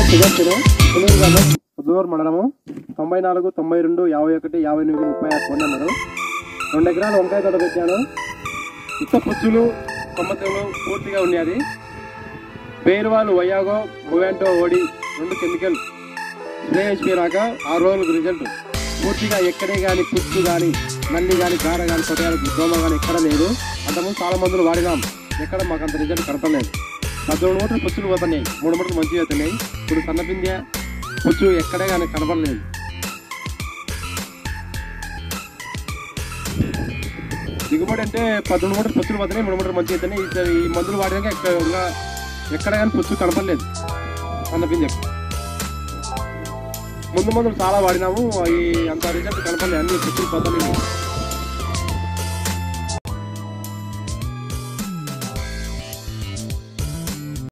సుదర్శను పునూరు గ్రామం పుదూరు మండలము తొంభై నాలుగు తొంభై రెండు యాభై ఒకటి యాభై ఎనిమిది ముప్పై ఆరు ఫోన్ నెంబరు రెండు ఎకరాలు వంకాయ తోట పెట్టాను ఉత్త పుచ్చులు కొమ్మతెలు పూర్తిగా ఉన్నది పేరువాలు వయాగో మొవెంటో ఓడి రెండు కెమికల్ స్ప్రే అయిపోయినాక ఆరు రోజులకు రిజల్ట్ పూర్తిగా ఎక్కడే కానీ పుచ్చు కానీ నల్లి కానీ గార కానీ కొట్టగాలి దోమ కానీ ఎక్కడ లేదు అంతకుముందు చాలా మందులు వాడినాం ఎక్కడ మాకు అంత రిజల్ట్ కనపడలేదు పద్దెనిమిది మూటలు పుచ్చులు పోతున్నాయి మూడు మూటలు మంచిగా అవుతున్నాయి ఇప్పుడు సన్నపిందె పుచ్చు ఎక్కడే కానీ కనపడలేదు దిగుబడి అంటే పద్దెనిమిది మూటలు పుచ్చులు పోతున్నాయి మూడు మూటలు మంచిగా అవుతున్నాయి ఈ- ఈ మందులు వాడినాక ఎక్కడ ఇంకా ఎక్కడ కానీ పుచ్చు కనపడలేదు సన్నపిందె ముందు మందులు చాలా వాడినాము ఈ అంత రిజల్ట్ కనపడలేదు అన్ని పుచ్చులు పోతున్నాయి